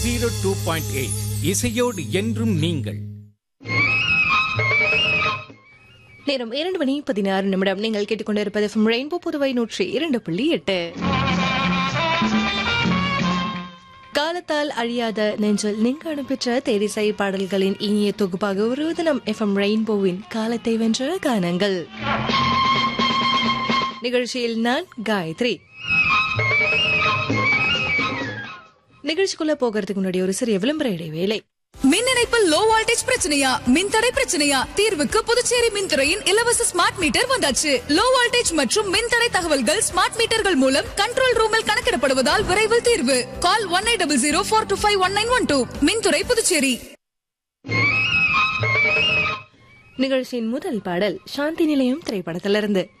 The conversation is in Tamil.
ஜீரோ டூ பாயிண்ட் எயிட் இசையோடு என்றும் நீங்கள் நேரம் இரண்டு மணி பதினாறு நிமிடம் நீங்கள் கேட்டுக்கொண்டிருப்பது FM ரெயின்போ புதுவை நூற்றி இரண்டு புள்ளி எட்டு காலத்தால் அழியாத நெஞ்சில் நீங்க பெற்ற தேரிசை பாடல்களின் இனிய தொகுப்பாக வருவது நம் எஃப்எம் ரெயின்போவின் காலத்தை வென்ற கானங்கள் நிகழ்ச்சியில் நான் காயத்ரி நிகழ்ச்சிக்குள்ள போகிறதுக்கு முன்னாடி ஒரு சிறிய விளம்பர இடைவேளை மின் இணைப்பில் லோ வோல்டேஜ் பிரச்சனையா மின்தடை பிரச்சனையா தீர்வுக்கு புதுச்சேரி மின்துறையின் இலவச ஸ்மார்ட் மீட்டர் வந்தாச்சு லோ வோல்டேஜ் மற்றும் மின்தடை தகவல்கள் ஸ்மார்ட் மீட்டர்கள் மூலம் கண்ட்ரோல் ரூமில் கணக்கிடப்படுவதால் விரைவில் தீர்வு call one eight double zero four two five one nine one two மின்துறை புதுச்சேரி நிகழ்ச்சியின் முதல் பாடல் சாந்தி நிலையம் திரைப்படத்திலிருந்து